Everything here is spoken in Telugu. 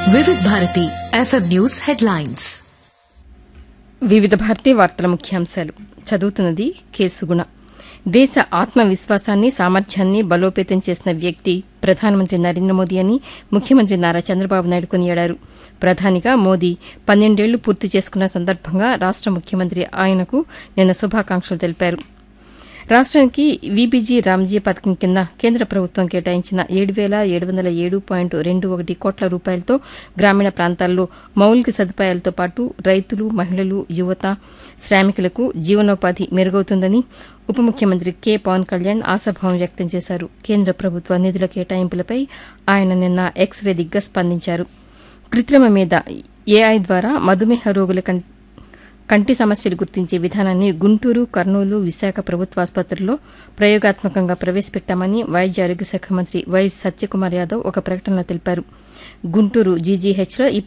వివిధ భారతి ఎఫ్ఎం న్యూస్ హెడ్లైన్స్ వివిధ భారతీయ వార్తల ముఖ్యాంశాలు చదువుతున్నది కేసుగుణ దేశ ఆత్మవిశ్వాసాన్ని సామర్థ్యాన్ని బలోపేతం చేసిన వ్యక్తి ప్రధానమంత్రి నరేంద్ర మోదీ అని ముఖ్యమంత్రి నారా చంద్రబాబు నాయుడు కొనియాడారు ప్రధానిగా మోదీ పన్నెండేళ్లు పూర్తి చేసుకున్న సందర్భంగా రాష్ట ముఖ్యమంత్రి ఆయనకు నిన్న శుభాకాంక్షలు తెలిపారు రాష్ట్రానికి వీబీజీ రామ్జీ పథకం కింద కేంద్ర ప్రభుత్వం కేటాయించిన ఏడు వేల ఏడు వందల ఏడు పాయింట్ రెండు ఒకటి కోట్ల రూపాయలతో గ్రామీణ ప్రాంతాల్లో మౌలిక సదుపాయాలతో పాటు రైతులు మహిళలు యువత శ్రామికులకు జీవనోపాధి మెరుగవుతుందని ఉప ముఖ్యమంత్రి కె పవన్ కళ్యాణ్ ఆశాభావం వ్యక్తం చేశారు కేంద్ర ప్రభుత్వ నిధుల కేటాయింపులపై ఆయన నిన్న ఎక్స్ వేదికగా స్పందించారు కృత్రిమ మీద ఏఐ ద్వారా మధుమేహ రోగుల కం కంటి సమస్యలు గుర్తించే విధానాన్ని గుంటూరు కర్నూలు విశాఖ ప్రభుత్వాసుపత్రుల్లో ప్రయోగాత్మకంగా ప్రవేశపెట్టామని వైద్య ఆరోగ్య శాఖ మంత్రి వై సత్యకుమార్ యాదవ్ ఒక ప్రకటనలో తెలిపారు గుంటూరు జీజీహెచ్లో